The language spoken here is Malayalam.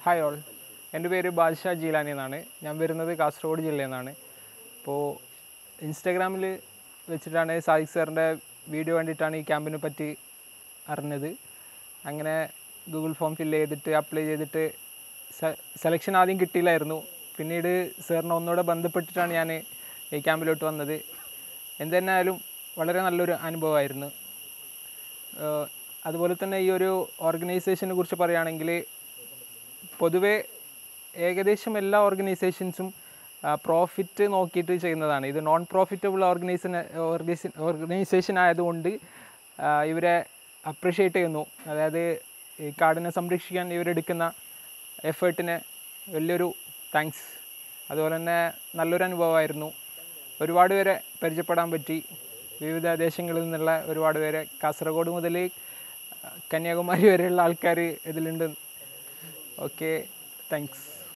ഹായ് ഓൾ എൻ്റെ പേര് ബാദ്ഷാ ജീലാനി എന്നാണ് ഞാൻ വരുന്നത് കാസർഗോഡ് ജില്ലയിൽ നിന്നാണ് അപ്പോൾ ഇൻസ്റ്റാഗ്രാമിൽ വെച്ചിട്ടാണ് സാദിഖ് സാറിൻ്റെ വീഡിയോ കണ്ടിട്ടാണ് ഈ ക്യാമ്പിനെ പറ്റി അറിഞ്ഞത് അങ്ങനെ ഗൂഗിൾ ഫോം ഫില്ല് ചെയ്തിട്ട് അപ്ലൈ ചെയ്തിട്ട് സെലക്ഷൻ ആദ്യം കിട്ടിയില്ലായിരുന്നു പിന്നീട് സാറിനെ ഒന്നുകൂടെ ബന്ധപ്പെട്ടിട്ടാണ് ഞാൻ ഈ ക്യാമ്പിലോട്ട് വന്നത് എന്തെന്നായാലും വളരെ നല്ലൊരു അനുഭവമായിരുന്നു ഏഹ് അതുപോലെ തന്നെ ഈ ഒരു ഓർഗനൈസേഷനെ കുറിച്ച് പറയുകയാണെങ്കിൽ പൊതുവെ ഏകദേശം എല്ലാ ഓർഗനൈസേഷൻസും പ്രോഫിറ്റ് നോക്കിയിട്ട് ചെയ്യുന്നതാണ് ഇത് non profitable organisation organisation organisation ആയതുകൊണ്ട് ആ, ഇവരെ അപ്രിഷ്യേറ്റ് ചെയ്യുന്നു അതായത് ഈ കാടിനെ സംരക്ഷിക്കാൻ ഇവരെടുക്കുന്ന എഫേർട്ടിന് വലിയൊരു താങ്ക്സ് അതുപോലെ തന്നെ നല്ലൊരു അനുഭവമായിരുന്നു ഒരുപാട് പേരെ പരിചയപ്പെടാൻ പറ്റി വിവിധ ദേശങ്ങളിൽ നിന്നുള്ള ഒരുപാട് പേരെ കാസർഗോഡ് മുതൽ കന്യാകുമാരി വരെയുള്ള ആൾക്കാർ ഇതിലുണ്ട് ഓക്കെ താങ്ക്സ്